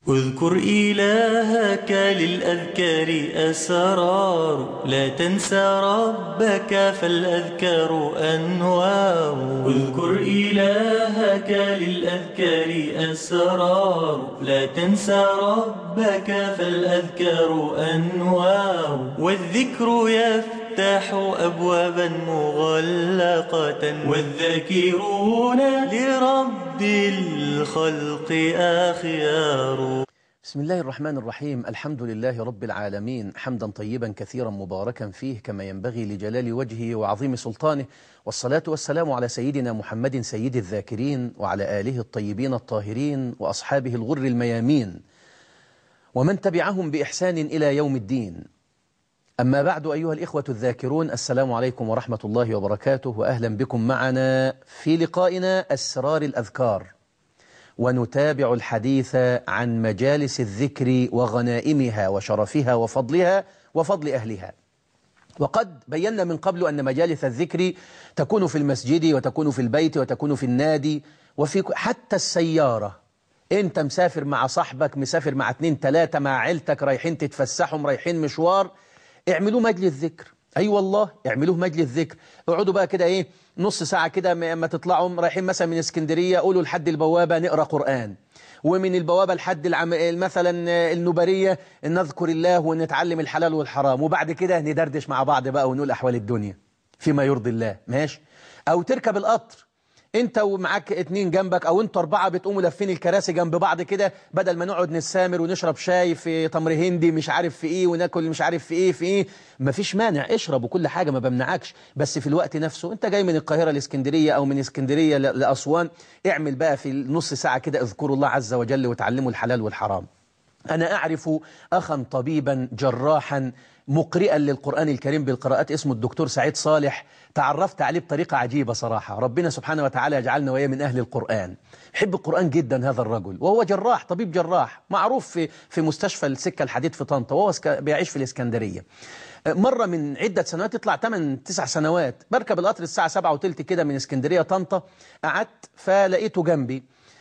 اذكر إلهك للأذكار أسرار لا تنسى ربك فالأذكار أنوار اذكر إلهك للأذكار أسرار لا تنسى ربك فالأذكار أنوار والذكر يفتح أبوابا مغلقة والذاكرون لرب الخلق أخيار بسم الله الرحمن الرحيم الحمد لله رب العالمين حمدا طيبا كثيرا مباركا فيه كما ينبغي لجلال وجهه وعظيم سلطانه والصلاة والسلام على سيدنا محمد سيد الذاكرين وعلى آله الطيبين الطاهرين وأصحابه الغر الميامين ومن تبعهم بإحسان إلى يوم الدين أما بعد أيها الإخوة الذاكرون السلام عليكم ورحمة الله وبركاته وأهلا بكم معنا في لقائنا أسرار الأذكار ونتابع الحديث عن مجالس الذكر وغنائمها وشرفها وفضلها وفضل أهلها وقد بينا من قبل أن مجالس الذكر تكون في المسجد وتكون في البيت وتكون في النادي وفي حتى السيارة انت مسافر مع صاحبك مسافر مع اتنين تلاتة مع عيلتك رايحين تتفسحهم رايحين مشوار اعملوا مجلس ذكر اي أيوة والله اعملوه مجلس ذكر اقعدوا بقى كده ايه نص ساعة كده اما تطلعوا رايحين مثلا من اسكندرية قولوا لحد البوابة نقرأ قرآن ومن البوابة لحد العم... مثلا النبرية نذكر الله ونتعلم الحلال والحرام وبعد كده ندردش مع بعض بقى ونقول أحوال الدنيا فيما يرضي الله ماشي أو تركب القطر انت ومعاك اتنين جنبك او انتوا اربعة بتقوموا لافين الكراسي جنب بعض كده بدل ما نقعد نسامر ونشرب شاي في تمر هندي مش عارف في ايه وناكل مش عارف في ايه في ايه مفيش مانع اشرب وكل حاجة ما بمنعكش بس في الوقت نفسه انت جاي من القاهرة لاسكندرية او من اسكندرية لأسوان اعمل بقى في نص ساعة كده اذكروا الله عز وجل وتعلموا الحلال والحرام أنا أعرف أخا طبيبا جراحا مقرئا للقرآن الكريم بالقراءات اسمه الدكتور سعيد صالح تعرفت عليه بطريقة عجيبة صراحة ربنا سبحانه وتعالى يجعلنا وياه من أهل القرآن يحب القرآن جدا هذا الرجل وهو جراح طبيب جراح معروف في في مستشفى السكة الحديد في طنطا وهو بيعيش في الإسكندرية مرة من عدة سنوات يطلع 8 9 سنوات بركب القطر الساعة 7 وثلث كده من اسكندرية طنطا قعدت فلقيته جنبي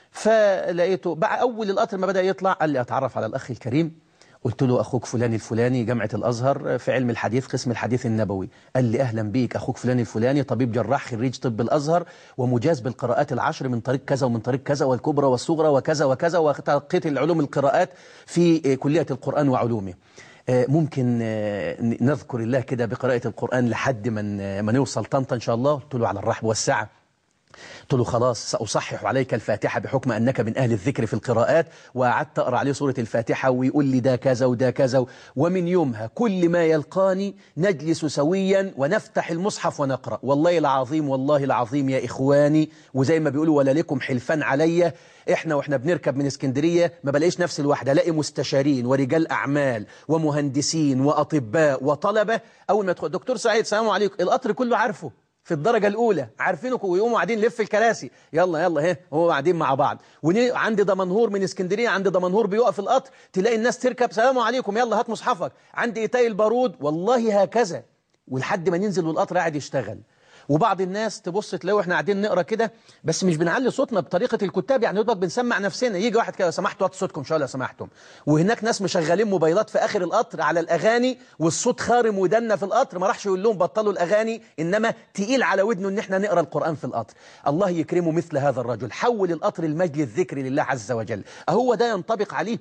فلقيته بقى أول القطر ما بدأ يطلع قال لي أتعرف على الأخ الكريم قلت له أخوك فلان الفلاني جامعة الأزهر في علم الحديث قسم الحديث النبوي قال لي أهلا بيك أخوك فلان الفلاني طبيب جراح خريج طب الأزهر ومجاز بالقراءات العشر من طريق كذا ومن طريق كذا والكبرى والصغرى وكذا وكذا وتلقيت العلوم القراءات في كلية القرآن وعلومه ممكن نذكر الله كده بقراءة القرآن لحد من ما نوصل طنطا إن شاء الله قلت له على الرحب والسعة قلت له خلاص سأصحح عليك الفاتحة بحكم أنك من أهل الذكر في القراءات وقعدت أقرأ عليه سورة الفاتحة ويقول لي ده كذا وده كذا ومن يومها كل ما يلقاني نجلس سويا ونفتح المصحف ونقرأ والله العظيم والله العظيم يا إخواني وزي ما بيقولوا ولا لكم حلفان عليا احنا واحنا بنركب من اسكندرية ما بلاقيش نفس الوحدة الاقي مستشارين ورجال أعمال ومهندسين وأطباء وطلبة أول ما يدخل دكتور سعيد سلام عليكم القطر كله عارفه في الدرجة الأولى عارفينه ويقوموا قاعدين لف الكراسي يلا يلا اهي هو قاعدين مع بعض وعند دمنهور من اسكندرية عند دمنهور بيقف القطر تلاقي الناس تركب سلام عليكم يلا هات مصحفك عند إيتاي البارود والله هكذا ولحد ما ننزل والقطر قاعد يشتغل وبعض الناس تبص تلاقوا احنا قاعدين نقرا كده بس مش بنعلي صوتنا بطريقه الكتاب يعني يبقى بنسمع نفسنا يجي واحد كده لو سمحتوا وطوا صوتكم شويه لو سمحتم وهناك ناس مشغلين موبايلات في اخر القطر على الاغاني والصوت خارم ودنا في القطر ما راحش يقول لهم بطلوا الاغاني انما تقيل على ودنه ان احنا نقرا القران في القطر الله يكرمه مثل هذا الرجل حول القطر المجلس ذكر لله عز وجل اهو ده ينطبق عليه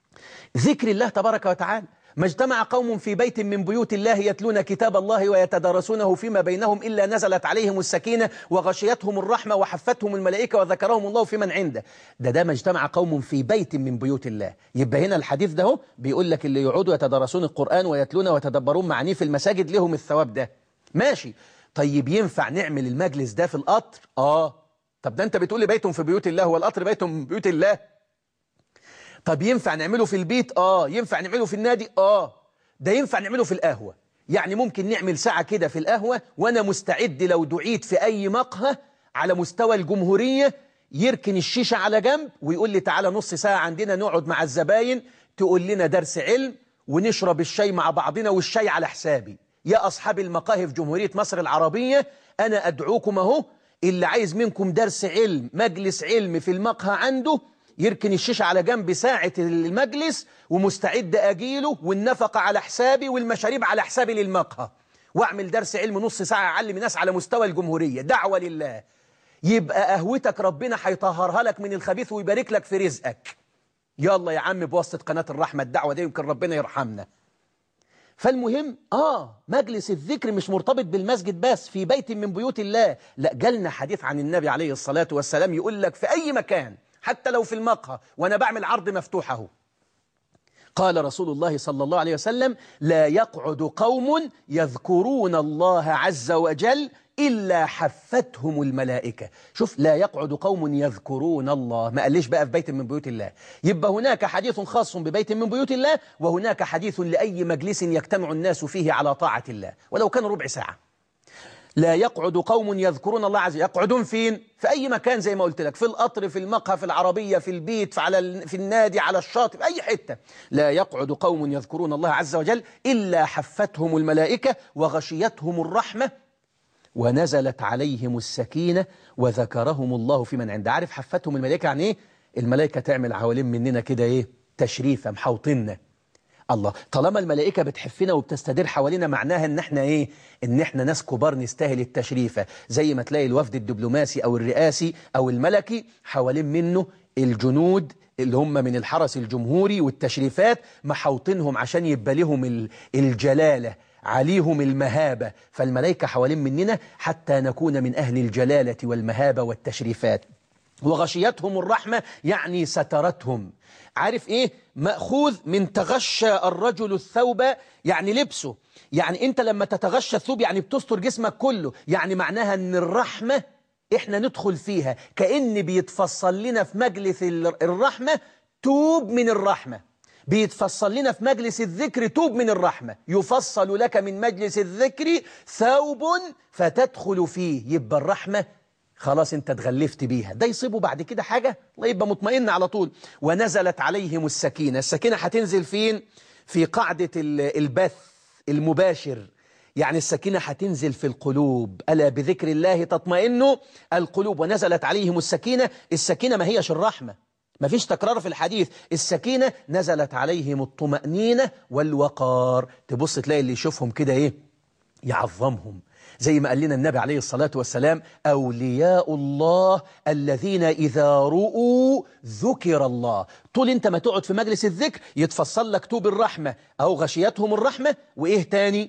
ذكر الله تبارك وتعالى ما اجتمع قوم في بيت من بيوت الله يتلون كتاب الله ويتدارسونه فيما بينهم إلا نزلت عليهم السكينة وغشيتهم الرحمة وحفتهم الملائكة وذكرهم الله في من عنده ده ده ما اجتمع قوم في بيت من بيوت الله يبقى هنا الحديث ده هو بيقول لك اللي يقعدوا يتدارسون القرآن ويتلون ويتدبرون معانيه في المساجد لهم الثواب ده ماشي طيب ينفع نعمل المجلس ده في القطر آه طب ده أنت بتقول لي بيتهم في بيوت الله والقطر بيتهم من بيوت الله طب ينفع نعمله في البيت آه ينفع نعمله في النادي آه ده ينفع نعمله في القهوة يعني ممكن نعمل ساعة كده في القهوة وأنا مستعد لو دعيت في أي مقهى على مستوى الجمهورية يركن الشيشة على جنب ويقول لي تعالى نص ساعة عندنا نقعد مع الزباين تقول لنا درس علم ونشرب الشاي مع بعضنا والشاي على حسابي يا أصحاب المقاهي في جمهورية مصر العربية أنا أدعوكم أهو اللي عايز منكم درس علم مجلس علم في المقهى عنده يركن الشيشة على جنب ساعة المجلس ومستعد أجيله والنفقة على حسابي والمشاريب على حسابي للمقهى واعمل درس علم نص ساعة أعلم الناس على مستوى الجمهورية دعوة لله يبقى قهوتك ربنا هيطهرها لك من الخبيث ويبارك لك في رزقك يلا يا عم بواسطة قناة الرحمة الدعوة دي يمكن ربنا يرحمنا فالمهم آه مجلس الذكر مش مرتبط بالمسجد بس في بيت من بيوت الله لا جالنا حديث عن النبي عليه الصلاة والسلام يقول لك في أي مكان حتى لو في المقهى وأنا بعمل عرض مفتوحه قال رسول الله صلى الله عليه وسلم لا يقعد قوم يذكرون الله عز وجل إلا حفتهم الملائكة شوف لا يقعد قوم يذكرون الله ما قاليش بقى في بيت من بيوت الله يبقى هناك حديث خاص ببيت من بيوت الله وهناك حديث لأي مجلس يجتمع الناس فيه على طاعة الله ولو كان ربع ساعة لا يقعد قوم يذكرون الله عز وجل يقعدون فين في أي مكان زي ما قلت لك في القطر في المقهى في العربية في البيت في, على في النادي على الشاطئ في أي حتة لا يقعد قوم يذكرون الله عز وجل إلا حفتهم الملائكة وغشيتهم الرحمة ونزلت عليهم السكينة وذكرهم الله في من عند عارف حفتهم الملائكة عن إيه الملائكة تعمل حوالين مننا كده إيه تشريفا محوطنا الله طالما الملائكة بتحفنا وبتستدير حوالينا معناها ان احنا ايه ان احنا ناس كبار نستاهل التشريفة زي ما تلاقي الوفد الدبلوماسي او الرئاسي او الملكي حوالين منه الجنود اللي هم من الحرس الجمهوري والتشريفات محوطينهم عشان يبقى لهم الجلالة عليهم المهابة فالملائكة حوالين مننا حتى نكون من أهل الجلالة والمهابة والتشريفات وغشيتهم الرحمة يعني سترتهم عارف ايه مأخوذ من تغشى الرجل الثوب يعني لبسه يعني انت لما تتغشى الثوب يعني بتستر جسمك كله يعني معناها ان الرحمة احنا ندخل فيها كأن بيتفصل لنا في مجلس الرحمة توب من الرحمة بيتفصل لنا في مجلس الذكر توب من الرحمة يفصل لك من مجلس الذكر ثوب فتدخل فيه يبقى الرحمة خلاص انت اتغلفت بيها ده يصيبه بعد كده حاجة الله يبقى مطمئن على طول ونزلت عليهم السكينة السكينة هتنزل فين في قاعدة البث المباشر يعني السكينة هتنزل في القلوب ألا بذكر الله تطمئن القلوب ونزلت عليهم السكينة السكينة ما هيش الرحمة ما فيش تكرار في الحديث السكينة نزلت عليهم الطمأنينة والوقار تبص تلاقي اللي يشوفهم كده ايه يعظمهم زي ما قال لنا النبي عليه الصلاة والسلام أولياء الله الذين إذا رؤوا ذكر الله طول انت ما تقعد في مجلس الذكر يتفصل لك توب الرحمة أو غشيتهم الرحمة وإيه تاني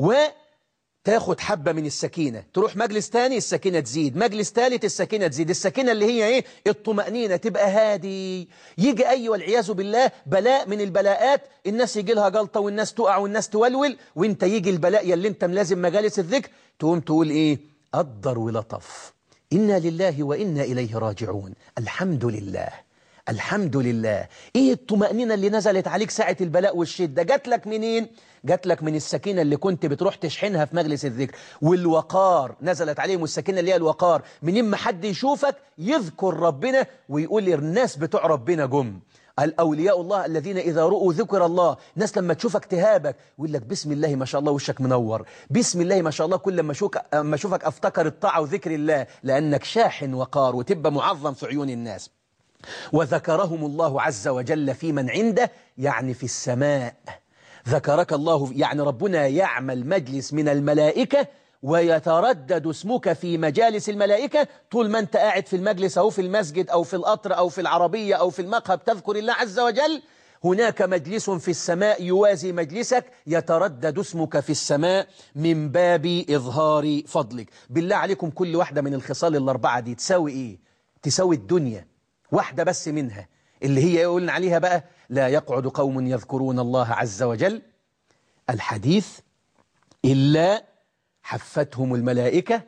وتاخد حبة من السكينة تروح مجلس تاني السكينة تزيد مجلس تالت السكينة تزيد السكينة اللي هي ايه الطمأنينة تبقى هادي يجي أي والعياذ بالله بلاء من البلاءات الناس يجي لها جلطة والناس تقع والناس تولول وانت يجي البلاء يلي انت ملازم مجالس الذكر تقوم تقول ايه قدر ولطف إنا لله وإنا إليه راجعون الحمد لله الحمد لله ايه الطمأنينة اللي نزلت عليك ساعة البلاء والشدة جات لك منين جات لك من السكينة اللي كنت بتروح تشحنها في مجلس الذكر والوقار نزلت عليهم السكينة اللي هي الوقار منين ما حد يشوفك يذكر ربنا ويقول الناس بتوع ربنا جم الأولياء الله الذين إذا رؤوا ذكر الله ناس لما تشوفك تهابك يقول لك بسم الله ما شاء الله وشك منور بسم الله ما شاء الله كل ما أما أشوفك أفتكر الطاعة وذكر الله لأنك شاحن وقار وتبقى معظم في عيون الناس وذكرهم الله عز وجل في من عنده يعني في السماء ذكرك الله يعني ربنا يعمل مجلس من الملائكة ويتردد اسمك في مجالس الملائكة طول ما انت قاعد في المجلس أو في المسجد أو في القطر أو في العربية أو في المقهى بتذكر الله عز وجل هناك مجلس في السماء يوازي مجلسك يتردد اسمك في السماء من باب إظهار فضلك بالله عليكم كل واحدة من الخصال الأربعة دي تساوي إيه؟ تساوي الدنيا واحدة بس منها اللي هي يقولن عليها بقى لا يقعد قوم يذكرون الله عز وجل الحديث إلا حفتهم الملائكة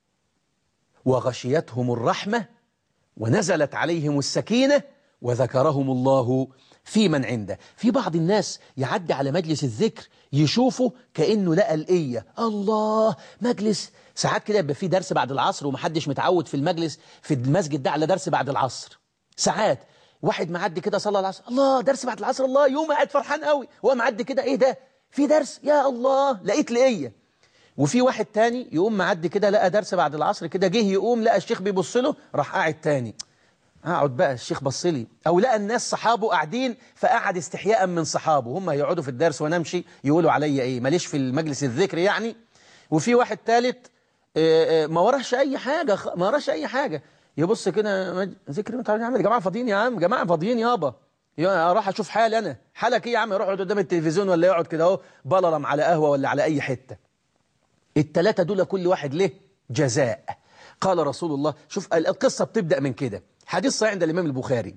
وغشيتهم الرحمة ونزلت عليهم السكينة وذكرهم الله في من عنده في بعض الناس يعدي على مجلس الذكر يشوفه كأنه لقى الإية الله مجلس ساعات كده يبقى في درس بعد العصر ومحدش متعود في المجلس في المسجد ده على درس بعد العصر ساعات واحد معدي كده صلى العصر الله درس بعد العصر الله يوم قاعد فرحان قوي هو معدي كده ايه ده في درس يا الله لقيت لقيه وفي واحد تاني يقوم معدي كده لقى درس بعد العصر كده جه يقوم لقى الشيخ بيبص له راح قاعد تاني اقعد بقى الشيخ بصلي او لقى الناس صحابه قاعدين فقعد استحياء من صحابه هم هيقعدوا في الدرس وانا امشي يقولوا عليا ايه ماليش في المجلس الذكر يعني وفي واحد ثالث ما وراش اي حاجه ما وراش اي حاجه يبص كده مج- ذكر انت يا عم جماعه فاضيين يا عم جماعه فاضيين يابا يا راح اشوف حالي انا حالك ايه يا عم يروح يقعد قدام التلفزيون ولا يقعد كده اهو بلرم على قهوه ولا على اي حته التلاتة دول كل واحد له جزاء قال رسول الله شوف القصة بتبدأ من كده حديث صحيح عند الإمام البخاري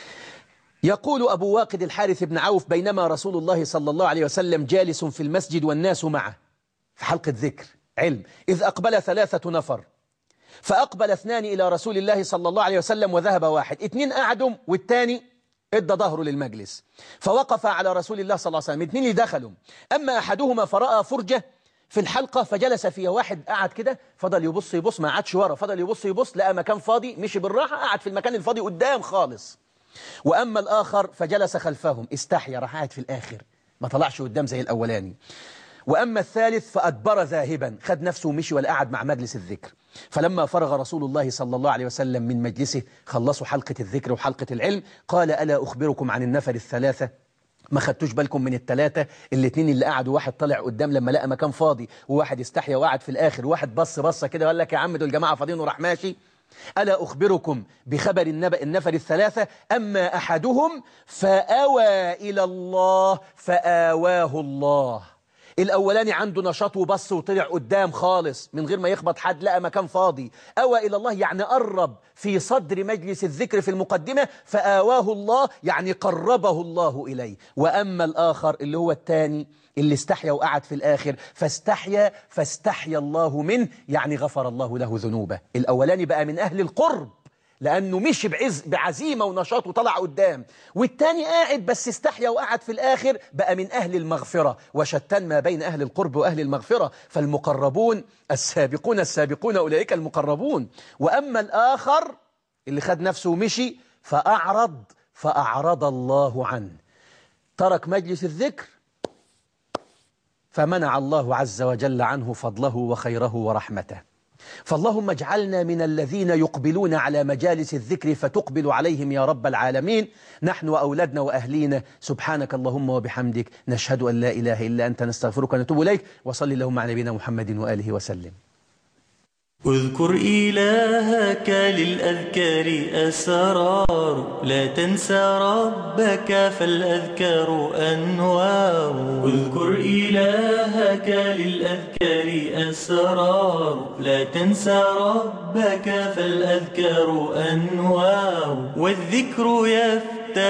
يقول أبو واقد الحارث بن عوف بينما رسول الله صلى الله عليه وسلم جالس في المسجد والناس معه في حلقة ذكر علم إذ أقبل ثلاثة نفر فأقبل اثنان إلى رسول الله صلى الله عليه وسلم وذهب واحد اتنين قعدوا والتاني ادى ظهره للمجلس فوقف على رسول الله صلى الله عليه وسلم اتنين اللي دخلوا أما أحدهما فرأى فرجة في الحلقة فجلس فيها واحد قعد كده فضل يبص يبص ما قعدش ورا فضل يبص يبص لقى مكان فاضي مشي بالراحة قعد في المكان الفاضي قدام خالص وأما الآخر فجلس خلفهم استحيا راح قاعد في الآخر ما طلعش قدام زي الأولاني وأما الثالث فأدبر ذاهبا خد نفسه ومشي ولا قعد مع مجلس الذكر فلما فرغ رسول الله صلى الله عليه وسلم من مجلسه خلصوا حلقة الذكر وحلقة العلم قال ألا أخبركم عن النفر الثلاثة ما خدتوش بالكم من الثلاثة الاثنين اللي قعدوا واحد طلع قدام لما لقى مكان فاضي وواحد استحيا وقعد في الآخر وواحد بص بصة كده وقال لك يا عم دول جماعة فاضيين وراح ماشي ألا أخبركم بخبر النبأ النفر الثلاثة أما أحدهم فأوى إلى الله فآواه الله الأولاني عنده نشاط وبص وطلع قدام خالص من غير ما يخبط حد لقى مكان فاضي أوى إلى الله يعني قرب في صدر مجلس الذكر في المقدمة فآواه الله يعني قربه الله إليه وأما الآخر اللي هو الثاني اللي استحيا وقعد في الآخر فاستحيا فاستحيا الله منه يعني غفر الله له ذنوبه الأولاني بقى من أهل القرب لأنه مشي بعز بعزيمة ونشاط وطلع قدام والتاني قاعد بس استحيا وقعد في الآخر بقى من أهل المغفرة وشتان ما بين أهل القرب وأهل المغفرة فالمقربون السابقون السابقون أولئك المقربون وأما الآخر اللي خد نفسه ومشي فأعرض فأعرض الله عنه ترك مجلس الذكر فمنع الله عز وجل عنه فضله وخيره ورحمته فاللهم اجعلنا من الذين يقبلون على مجالس الذكر فتقبل عليهم يا رب العالمين نحن وأولادنا وأهلينا سبحانك اللهم وبحمدك نشهد أن لا إله إلا أنت نستغفرك ونتوب إليك وصل اللهم على نبينا محمد وآله وسلم اذكر إلهك للأذكار أسرار لا تنسى ربك فالأذكار أنوار اذكر إلهك للأذكار أسرار لا تنسى ربك فالأذكار أنوار والذكر يفتح